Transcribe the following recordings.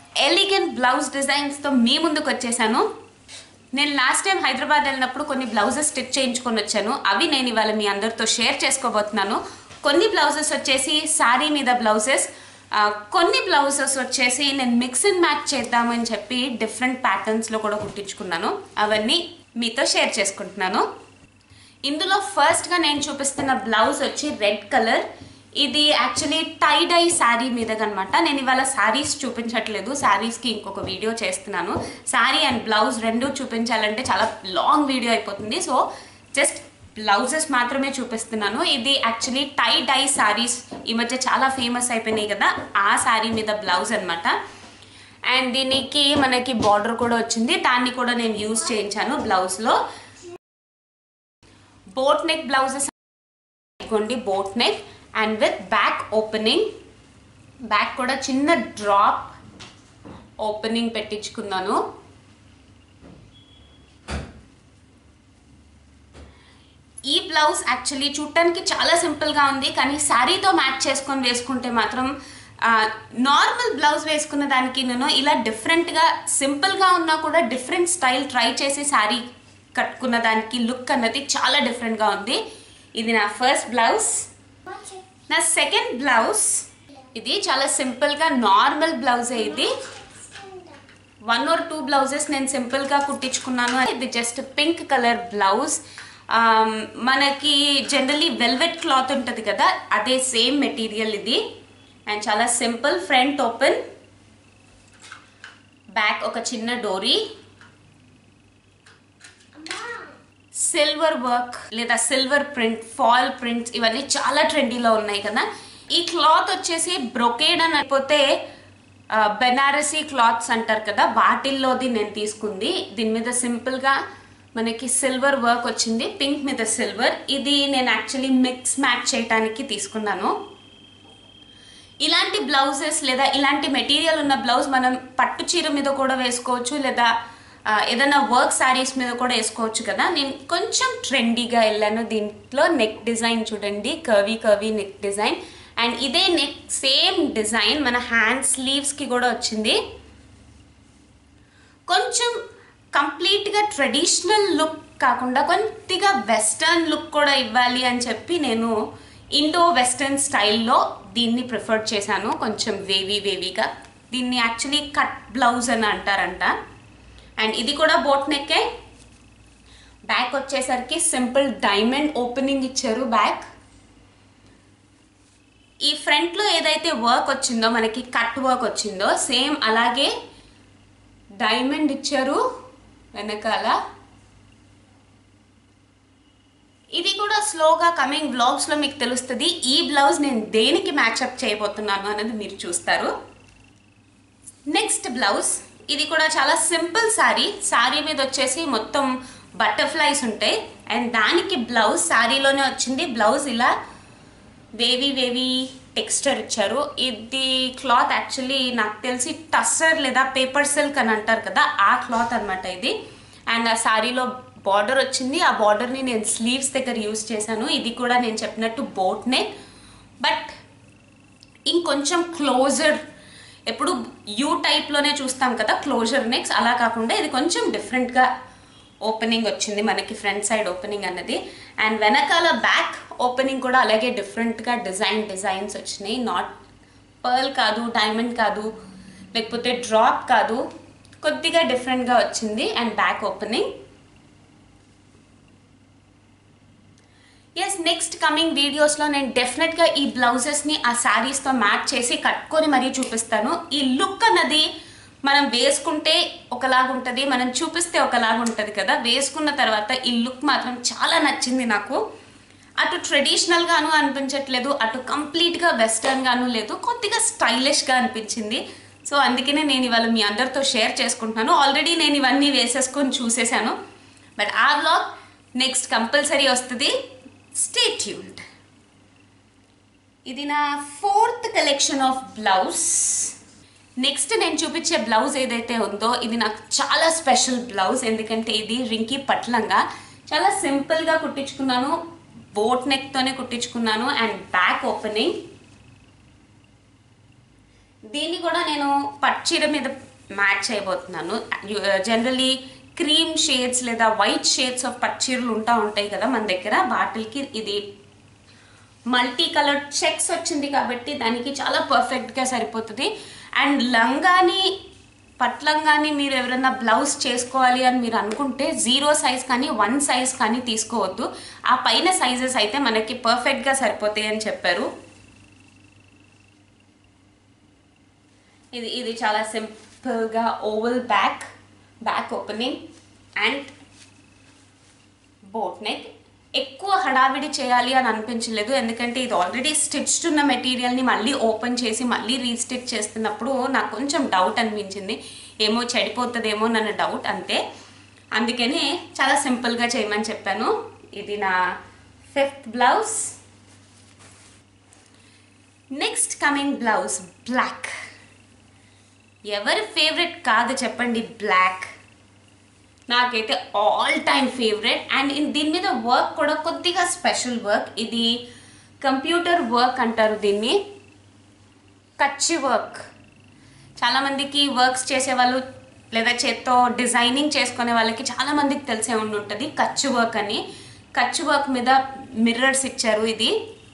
Elegant blouse డిజైన్స్తో మీ ముందుకు వచ్చేసాను నేను లాస్ట్ టైం హైదరాబాద్ వెళ్ళినప్పుడు కొన్ని బ్లౌజెస్ స్టిచ్ చేయించుకొని వచ్చాను అవి నేను ఇవాళ మీ అందరితో షేర్ చేసుకోబోతున్నాను కొన్ని బ్లౌజెస్ వచ్చేసి శారీ మీద బ్లౌజెస్ ఆ, కొన్ని బ్లౌజెస్ వచ్చేసి నేను మిక్స్ అండ్ మ్యాచ్ చేద్దామని చెప్పి డిఫరెంట్ ప్యాటర్న్స్లో కూడా కుట్టించుకున్నాను అవన్నీ మీతో షేర్ చేసుకుంటున్నాను ఇందులో ఫస్ట్గా నేను చూపిస్తున్న బ్లౌజ్ వచ్చి రెడ్ కలర్ ఇది యాక్చువల్లీ టై డై శారీ మీద అనమాట నేను ఇవాళ శారీస్ చూపించట్లేదు శారీస్కి ఇంకొక వీడియో చేస్తున్నాను శారీ అండ్ బ్లౌజ్ రెండు చూపించాలంటే చాలా లాంగ్ వీడియో అయిపోతుంది సో జస్ట్ బ్లౌజెస్ మాత్రమే చూపిస్తున్నాను ఇది యాక్చువల్లీ టై డై శారీస్ ఈ మధ్య చాలా ఫేమస్ అయిపోయినాయి కదా ఆ శారీ మీద బ్లౌజ్ అనమాట అండ్ దీనికి మనకి బార్డర్ కూడా వచ్చింది దాన్ని కూడా నేను యూజ్ చేయించాను బ్లౌజ్లో బోట్ నెక్ బ్లౌజెస్ ఇదిగోండి boat neck and with back opening back కూడా చిన్న డ్రాప్ ఓపెనింగ్ పెట్టించుకున్నాను ఈ బ్లౌజ్ యాక్చువల్లీ చూడటానికి చాలా సింపుల్గా ఉంది కానీ శారీతో మ్యాచ్ చేసుకొని వేసుకుంటే మాత్రం నార్మల్ బ్లౌజ్ వేసుకున్న దానికి నేను ఇలా డిఫరెంట్గా సింపుల్గా ఉన్నా కూడా డిఫరెంట్ స్టైల్ ట్రై చేసి శారీ కట్టుకున్న దానికి లుక్ అన్నది చాలా డిఫరెంట్గా ఉంది ఇది నా ఫస్ట్ బ్లౌజ్ నా సెకండ్ బ్లౌజ్ ఇది చాలా సింపుల్గా నార్మల్ బ్లౌజే ఇది వన్ ఆర్ టూ బ్లౌజెస్ నేను సింపుల్గా కుట్టించుకున్నాను ఇది జస్ట్ పింక్ కలర్ బ్లౌజ్ మనకి జనరలీ వెల్వెట్ క్లాత్ ఉంటుంది కదా అదే సేమ్ మెటీరియల్ ఇది అండ్ చాలా సింపుల్ ఫ్రంట్ ఓపెన్ బ్యాక్ ఒక చిన్న డోరీ సిల్వర్ వర్క్ లేదా సిల్వర్ ప్రింట్ ఫాల్ ప్రింట్స్ ఇవన్నీ చాలా ట్రెండీలో ఉన్నాయి కదా ఈ క్లాత్ వచ్చేసి బ్రొకేడ్ అని అయిపోతే ఆ, బెనారసీ క్లాత్స్ అంటారు కదా వాటిల్లోది నేను తీసుకుంది దీని మీద సింపుల్గా మనకి సిల్వర్ వర్క్ వచ్చింది పింక్ మీద సిల్వర్ ఇది నేను యాక్చువల్లీ మిక్స్ మ్యాచ్ చేయడానికి తీసుకున్నాను ఇలాంటి బ్లౌజెస్ లేదా ఇలాంటి మెటీరియల్ ఉన్న బ్లౌజ్ మనం పట్టు చీర మీద కూడా వేసుకోవచ్చు లేదా ఆ, ఏదైనా వర్క్ శారీస్ మీద కూడా వేసుకోవచ్చు కదా నేను కొంచెం ట్రెండీగా వెళ్ళాను దీంట్లో నెక్ డిజైన్ చూడండి curvy curvy neck design and ఇదే నెక్ సేమ్ డిజైన్ మన హ్యాండ్ స్లీవ్స్కి కూడా వచ్చింది కొంచెం కంప్లీట్గా ట్రెడిషనల్ లుక్ కాకుండా కొద్దిగా వెస్టర్న్ లుక్ కూడా ఇవ్వాలి అని చెప్పి నేను ఇండో వెస్టర్న్ స్టైల్లో దీన్ని ప్రిఫర్ చేశాను కొంచెం వేవీ వేవీగా దీన్ని యాక్చువల్లీ కట్ బ్లౌజ్ అని అంటారంట అండ్ ఇది కూడా బోట్ నెక్కే బ్యాక్ వచ్చేసరికి సింపుల్ డైమండ్ ఓపెనింగ్ ఇచ్చారు బ్యాక్ ఈ ఫ్రంట్లో ఏదైతే వర్క్ వచ్చిందో మనకి కట్ వర్క్ వచ్చిందో సేమ్ అలాగే డైమండ్ ఇచ్చారు వెనకాల ఇది కూడా స్లోగా కమింగ్ బ్లాగ్స్లో మీకు తెలుస్తుంది ఈ బ్లౌజ్ నేను దేనికి మ్యాచ్అప్ చేయబోతున్నాను అనేది మీరు చూస్తారు నెక్స్ట్ బ్లౌజ్ ఇది కూడా చాలా సింపుల్ శారీ శారీ మీద వచ్చేసి మొత్తం బటర్ఫ్లైస్ ఉంటాయి అండ్ దానికి బ్లౌజ్ శారీలోనే వచ్చింది బ్లౌజ్ ఇలా వేవీ వేవీ టెక్స్చర్ ఇచ్చారు ఇది క్లాత్ యాక్చువల్లీ నాకు తెలిసి టస్సర్ లేదా పేపర్ సిల్క్ అని అంటారు కదా ఆ క్లాత్ అనమాట ఇది అండ్ ఆ శారీలో బార్డర్ వచ్చింది ఆ బార్డర్ని నేను స్లీవ్స్ దగ్గర యూస్ చేశాను ఇది కూడా నేను చెప్పినట్టు బోట్ నెక్ బట్ ఇంకొంచెం క్లోజర్ ఎప్పుడు యూ టైప్లోనే చూస్తాం కదా క్లోజర్ నెక్స్ అలా కాకుండా ఇది కొంచెం డిఫరెంట్గా ఓపెనింగ్ వచ్చింది మనకి ఫ్రంట్ సైడ్ ఓపెనింగ్ అన్నది అండ్ వెనకాల బ్యాక్ ఓపెనింగ్ కూడా అలాగే డిఫరెంట్గా డిజైన్ డిజైన్స్ వచ్చినాయి నాట్ పర్ల్ కాదు డైమండ్ కాదు లేకపోతే డ్రాప్ కాదు కొద్దిగా డిఫరెంట్గా వచ్చింది and back opening as next coming వీడియోస్లో నేను డెఫినెట్గా ఈ బ్లౌజెస్ని ఆ శారీస్తో మ్యాచ్ చేసి కట్టుకొని మరీ చూపిస్తాను ఈ లుక్ అన్నది మనం వేసుకుంటే ఒకలాగుంటుంది మనం చూపిస్తే ఒకలాగుంటుంది కదా వేసుకున్న తర్వాత ఈ లుక్ మాత్రం చాలా నచ్చింది నాకు అటు ట్రెడిషనల్ గాను అనిపించట్లేదు అటు కంప్లీట్గా వెస్టర్న్ గాను లేదు కొద్దిగా స్టైలిష్గా అనిపించింది సో అందుకనే నేను ఇవాళ మీ అందరితో షేర్ చేసుకుంటున్నాను ఆల్రెడీ నేను ఇవన్నీ వేసేసుకొని చూసేసాను బట్ ఆ వ్లాగ్ నెక్స్ట్ కంపల్సరీ వస్తుంది స్టే ట్యూన్డ్ ఇది నా fourth collection of blouse next నేను చూపించే బ్లౌజ్ ఏదైతే ఉందో ఇది నాకు చాలా స్పెషల్ బ్లౌజ్ ఎందుకంటే ఇది రింకి పట్లంగా చాలా సింపుల్గా కుట్టించుకున్నాను బోట్ నెక్తోనే కుట్టించుకున్నాను అండ్ బ్యాక్ ఓపెనింగ్ దీన్ని కూడా నేను పచ్చీర మీద మ్యాచ్ చేయబోతున్నాను జనరలీ క్రీమ్ షేడ్స్ లేదా వైట్ షేడ్స్ ఆఫ్ పచ్చీరలు ఉంటా ఉంటాయి కదా మన దగ్గర వాటికి ఇది మల్టీ కలర్ చెక్స్ వచ్చింది కాబట్టి దానికి చాలా పర్ఫెక్ట్గా సరిపోతుంది అండ్ లంగాని పట్లంగాని మీరు ఎవరైనా బ్లౌజ్ చేసుకోవాలి అని మీరు అనుకుంటే జీరో సైజ్ కానీ వన్ సైజ్ కానీ తీసుకోవద్దు ఆ పైన సైజెస్ అయితే మనకి పర్ఫెక్ట్గా సరిపోతాయి అని చెప్పారు ఇది ఇది చాలా సింపుల్గా oval back back opening and boat neck ఎక్కువ హడావిడి చేయాలి అని అనిపించలేదు ఎందుకంటే ఇది ఆల్రెడీ స్టిచ్డ్ ఉన్న మెటీరియల్ని మళ్ళీ ఓపెన్ చేసి మళ్ళీ రీస్టిచ్ చేస్తున్నప్పుడు నాకు కొంచెం డౌట్ అనిపించింది ఏమో చెడిపోతుందేమో నన్న డౌట్ అంతే అందుకనే చాలా సింపుల్గా చేయమని చెప్పాను ఇది నా fifth blouse next coming blouse black ఎవరి ఫేవరెట్ కాదు చెప్పండి బ్లాక్ నాకైతే ఆల్ టైమ్ ఫేవరెట్ అండ్ దీని మీద వర్క్ కూడా కొద్దిగా స్పెషల్ వర్క్ ఇది కంప్యూటర్ వర్క్ అంటారు దీన్ని కచ్చి వర్క్ చాలామందికి వర్క్స్ చేసే వాళ్ళు లేదా చేత్తో డిజైనింగ్ చేసుకునే వాళ్ళకి చాలా మందికి తెలిసే ఉండి ఉంటుంది కచ్చు వర్క్ అని కచ్చు వర్క్ మీద మిర్రర్స్ ఇచ్చారు ఇది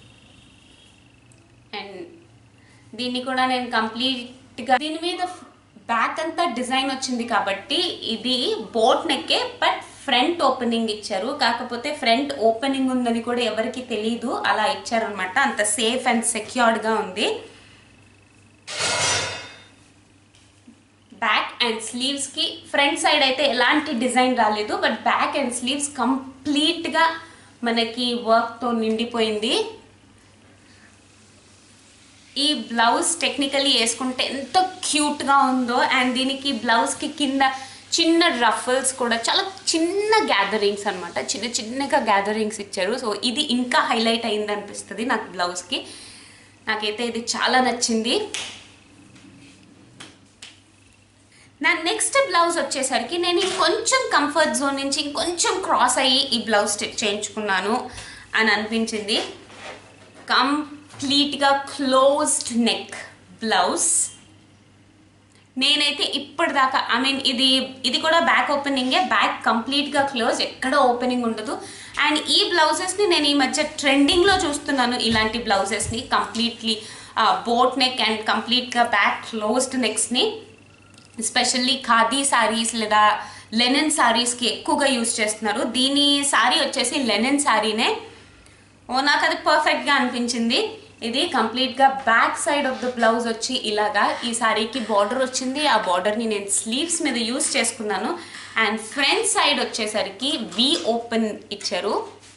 అండ్ దీన్ని కూడా నేను కంప్లీట్గా దీని మీద బ్యాక్ అంతా డిజైన్ వచ్చింది కాబట్టి ఇది బోట్ నెక్కే బట్ ఫ్రంట్ ఓపెనింగ్ ఇచ్చారు కాకపోతే ఫ్రంట్ ఓపెనింగ్ ఉందని కూడా ఎవరికి తెలియదు అలా ఇచ్చారనమాట అంత సేఫ్ అండ్ సెక్యూర్డ్గా ఉంది బ్యాక్ అండ్ స్లీవ్స్కి ఫ్రంట్ సైడ్ అయితే ఎలాంటి డిజైన్ రాలేదు బట్ బ్యాక్ అండ్ స్లీవ్స్ కంప్లీట్గా మనకి వర్క్తో నిండిపోయింది ఈ బ్లౌజ్ టెక్నికలీ వేసుకుంటే ఎంత క్యూట్గా ఉందో అండ్ దీనికి బ్లౌజ్కి కింద చిన్న రఫల్స్ కూడా చాలా చిన్న గ్యాదరింగ్స్ అనమాట చిన్న చిన్నగా గ్యాదరింగ్స్ ఇచ్చారు సో ఇది ఇంకా హైలైట్ అయింది అనిపిస్తుంది నాకు బ్లౌజ్కి నాకైతే ఇది చాలా నచ్చింది నా నెక్స్ట్ బ్లౌజ్ వచ్చేసరికి నేను ఇంకొంచెం కంఫర్ట్ జోన్ నుంచి ఇంకొంచెం క్రాస్ అయ్యి ఈ బ్లౌజ్ స్టిచ్ చేయించుకున్నాను అని అనిపించింది కంప్లీట్గా క్లోజ్డ్ నెక్ బ్లౌజ్ నేనైతే ఇప్పటిదాకా ఐ మీన్ ఇది ఇది కూడా బ్యాక్ ఓపెనింగే బ్యాక్ కంప్లీట్గా క్లోజ్ ఎక్కడ ఓపెనింగ్ ఉండదు అండ్ ఈ బ్లౌజెస్ని నేను ఈ మధ్య ట్రెండింగ్లో చూస్తున్నాను ఇలాంటి బ్లౌజెస్ని కంప్లీట్లీ బోట్ నెక్ అండ్ కంప్లీట్గా బ్యాక్ క్లోజ్డ్ నెక్స్ని ఎస్పెషల్లీ ఖాదీ సారీస్ లేదా లెనిన్ సారీస్కి ఎక్కువగా యూజ్ చేస్తున్నారు దీని సారీ వచ్చేసి లెనిన్ సారీనే ఓ నాకు అది పర్ఫెక్ట్గా అనిపించింది ఇది కంప్లీట్గా back side of the blouse వచ్చి ఇలాగా ఈ సారీకి బార్డర్ వచ్చింది ఆ బార్డర్ని నేను స్లీవ్స్ మీద యూజ్ చేసుకున్నాను అండ్ ఫ్రంట్ సైడ్ వచ్చేసరికి వి ఓపెన్ ఇచ్చారు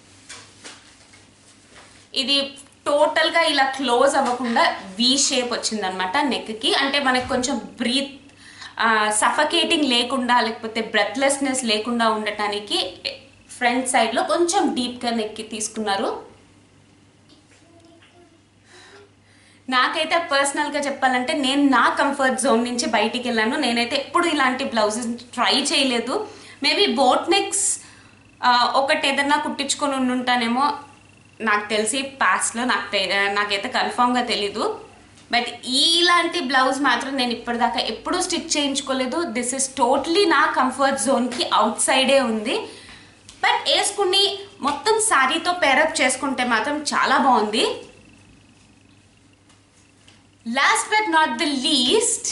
ఇది టోటల్గా ఇలా క్లోజ్ అవ్వకుండా వి షేప్ వచ్చిందనమాట నెక్కి అంటే మనకి కొంచెం బ్రీత్ సఫకేటింగ్ లేకుండా లేకపోతే బ్రెత్లెస్నెస్ లేకుండా ఉండటానికి ఫ్రంట్ సైడ్లో కొంచెం డీప్గా నెక్కి తీసుకున్నారు నాకైతే పర్సనల్గా చెప్పాలంటే నేను నా కంఫర్ట్ జోన్ నుంచి బయటికి వెళ్ళాను నేనైతే ఎప్పుడు ఇలాంటి బ్లౌజెస్ ట్రై చేయలేదు మేబీ బోట్ నెక్స్ ఒకటి ఏదన్నా కుట్టించుకొని ఉండుంటానేమో నాకు తెలిసి పాస్ట్లో నాకు తె- నాకైతే కన్ఫామ్గా తెలీదు బట్ ఇలాంటి బ్లౌజ్ మాత్రం నేను ఇప్పటిదాకా ఎప్పుడూ స్టిచ్ చేయించుకోలేదు దిస్ ఇస్ టోటలీ నా కంఫర్ట్ జోన్కి అవుట్ సైడే ఉంది బట్ వేసుకుని మొత్తం శారీతో పేరప్ చేసుకుంటే మాత్రం చాలా బాగుంది last but not the least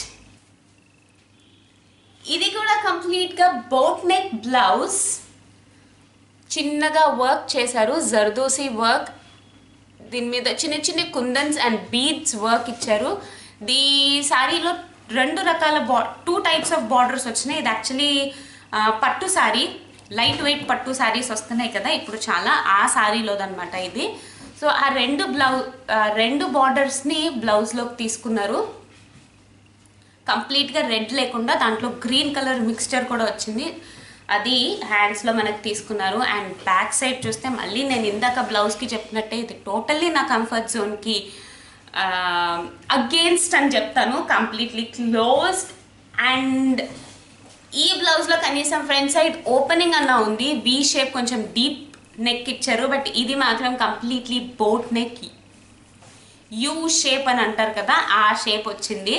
ఇది కూడా కంప్లీట్గా బోట్ నెక్ బ్లౌజ్ చిన్నగా వర్క్ చేశారు జర్దోసి వర్క్ దీని మీద చిన్న చిన్న కుందన్స్ అండ్ బీడ్స్ వర్క్ ఇచ్చారు దీ శారీలో రెండు రకాల బా టూ టైప్స్ ఆఫ్ బార్డర్స్ వచ్చినాయి ఇది యాక్చువల్లీ పట్టు శారీ లైట్ వెయిట్ పట్టు శారీస్ వస్తున్నాయి కదా ఇప్పుడు చాలా ఆ శారీలోదనమాట ఇది సో ఆ రెండు బ్లౌ ఆ రెండు బార్డర్స్ని బ్లౌజ్లోకి తీసుకున్నారు కంప్లీట్గా రెడ్ లేకుండా దాంట్లో గ్రీన్ కలర్ మిక్స్చర్ కూడా వచ్చింది అది హ్యాండ్స్లో మనకు తీసుకున్నారు అండ్ బ్యాక్ సైడ్ చూస్తే మళ్ళీ నేను ఇందాక బ్లౌజ్కి చెప్పినట్టే ఇది టోటల్లీ నా కంఫర్ట్ జోన్కి అగేన్స్ట్ అని చెప్తాను కంప్లీట్లీ క్లోజ్డ్ అండ్ ఈ బ్లౌజ్లో కనీసం ఫ్రంట్ సైడ్ ఓపెనింగ్ అన్న ఉంది వి షేప్ కొంచెం డీప్ నెక్ ఇచ్చారు బట్ ఇది మాత్రం completely boat neck U shape అని అంటారు కదా ఆ షేప్ వచ్చింది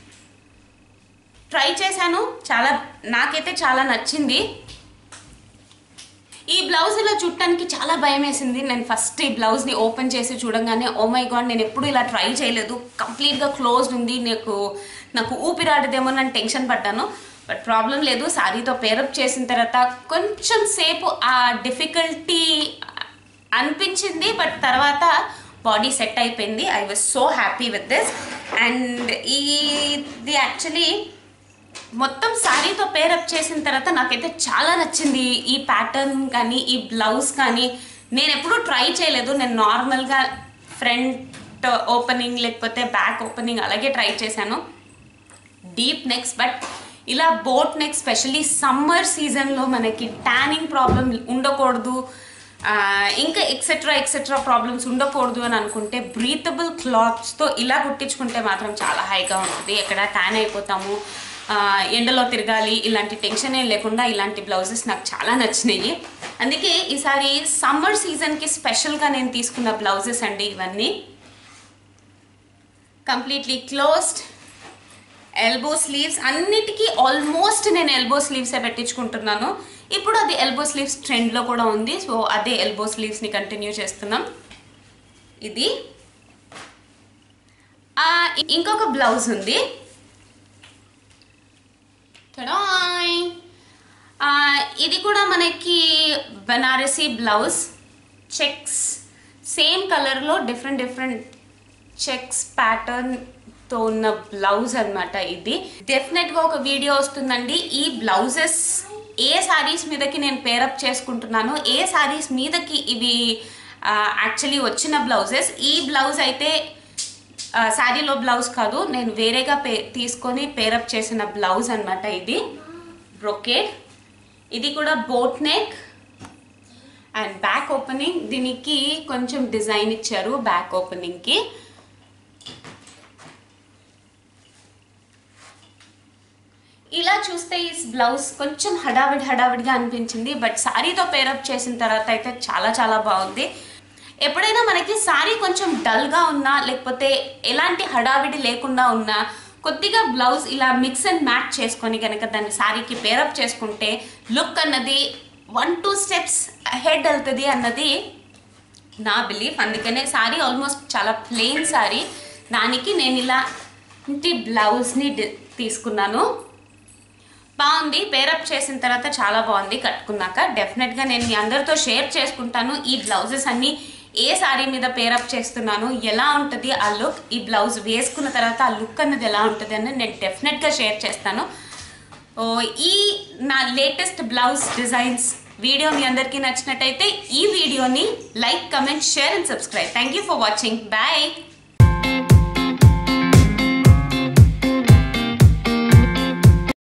ట్రై చేశాను చాలా నాకైతే చాలా నచ్చింది ఈ బ్లౌజ్ ఇలా చుట్టానికి చాలా భయం వేసింది నేను ఫస్ట్ ఈ బ్లౌజ్ని ఓపెన్ చేసి చూడంగానే ఓ మై గాడ్ నేను ఎప్పుడు ఇలా ట్రై చేయలేదు కంప్లీట్గా క్లోజ్డ్ ఉంది నాకు నాకు ఊపిరాడదేమో నేను టెన్షన్ పడ్డాను బట్ ప్రాబ్లం లేదు సారీతో పేరప్ చేసిన తర్వాత కొంచెం సేపు ఆ డిఫికల్టీ అనిపించింది బట్ తర్వాత బాడీ సెట్ అయిపోయింది I was so happy with this and ఇది యాక్చువల్లీ మొత్తం శారీతో పేరప్ చేసిన తర్వాత నాకైతే చాలా నచ్చింది ఈ ప్యాటర్న్ కానీ ఈ బ్లౌజ్ కానీ నేను ఎప్పుడూ ట్రై చేయలేదు నేను నార్మల్గా ఫ్రంట్ ఓపెనింగ్ లేకపోతే బ్యాక్ ఓపెనింగ్ అలాగే ట్రై చేశాను డీప్ నెక్స్ బట్ ఇలా బోట్ నెక్ స్పెషల్లీ సమ్మర్ సీజన్లో మనకి ట్యానింగ్ ప్రాబ్లం ఉండకూడదు ఆ, ఇంకా ఎక్సెట్రా ఎక్సెట్రా ప్రాబ్లమ్స్ ఉండకూడదు అని అనుకుంటే బ్రీతబుల్ క్లాత్స్తో ఇలా కుట్టించుకుంటే మాత్రం చాలా హైగా ఉంటుంది ఎక్కడ ట్యాన్ అయిపోతాము ఆ, ఎండలో తిరగాలి ఇలాంటి టెన్షన్ ఏం లేకుండా ఇలాంటి బ్లౌజెస్ నాకు చాలా నచ్చినాయి అందుకే ఈసారి సమ్మర్ సీజన్కి స్పెషల్గా నేను తీసుకున్న బ్లౌజెస్ అండి ఇవన్నీ కంప్లీట్లీ క్లోజ్డ్ ఎల్బో స్లీవ్స్ అన్నిటికీ ఆల్మోస్ట్ నేను ఎల్బో స్లీవ్సే పెట్టించుకుంటున్నాను ఇప్పుడు అది ఎల్బో స్లీవ్స్ ట్రెండ్లో కూడా ఉంది సో అదే ఎల్బో స్లీవ్స్ని కంటిన్యూ చేస్తున్నాం ఇది ఆ, ఇంకొక బ్లౌజ్ ఉంది టడాయ్! ఆ, ఇది కూడా మనకి బనారసీ బ్లౌజ్ చెక్స్ సేమ్ కలర్లో డిఫరెంట్ డిఫరెంట్ చెక్స్ ప్యాటర్న్తో ఉన్న బ్లౌజ్ అన్నమాట ఇది డెఫినెట్గా ఒక వీడియో వస్తుందండి ఈ బ్లౌజెస్ ఏ శారీస్ మీదకి నేను పేరప్ చేసుకుంటున్నాను ఏ శారీస్ మీదకి ఇవి యాక్చువల్లీ వచ్చిన బ్లౌజెస్ ఈ బ్లౌజ్ అయితే ఆ, శారీలో బ్లౌజ్ కాదు నేను వేరేగా పే తీసుకొని పేరప్ చేసిన బ్లౌజ్ అన్నమాట ఇది బ్రొకేడ్ ఇది కూడా boat neck and back opening దీనికి కొంచెం డిజైన్ ఇచ్చారు బ్యాక్ ఓపెనింగ్కి ఇలా చూస్తే ఈ బ్లౌజ్ కొంచెం హడావిడి హడావిడిగా అనిపించింది బట్ శారీతో పేరప్ చేసిన తర్వాత అయితే చాలా చాలా బాగుంది ఎప్పుడైనా మనకి శారీ కొంచెం డల్గా ఉన్నా లేకపోతే ఎలాంటి హడావిడి లేకుండా ఉన్నా కొద్దిగా బ్లౌజ్ ఇలా మిక్స్ అండ్ మ్యాచ్ చేసుకొని కనుక దాన్ని శారీకి పేరప్ చేసుకుంటే లుక్ అన్నది వన్ టూ స్టెప్స్ హెడ్ వెళ్తుంది అన్నది నా బిలీఫ్ అందుకనే శారీ ఆల్మోస్ట్ చాలా ప్లెయిన్ శారీ దానికి నేను ఇలా ఇంటి బ్లౌజ్ని డి- తీసుకున్నాను బాగుంది పేరప్ చేసిన తర్వాత చాలా బాగుంది కట్టుకున్నాక డెఫినెట్గా నేను మీ అందరితో షేర్ చేసుకుంటాను ఈ బ్లౌజెస్ అన్నీ ఏ శారీ మీద పేరప్ చేస్తున్నాను ఎలా ఉంటుంది ఆ లుక్ ఈ బ్లౌజ్ వేసుకున్న తర్వాత ఆ లుక్ అన్నది ఎలా ఉంటుంది అని నేను డెఫినెట్గా షేర్ చేస్తాను ఓ, ఈ నా లేటెస్ట్ బ్లౌజ్ డిజైన్స్ వీడియో మీ అందరికీ నచ్చినట్టయితే ఈ వీడియోని like comment share and subscribe thank you for watching bye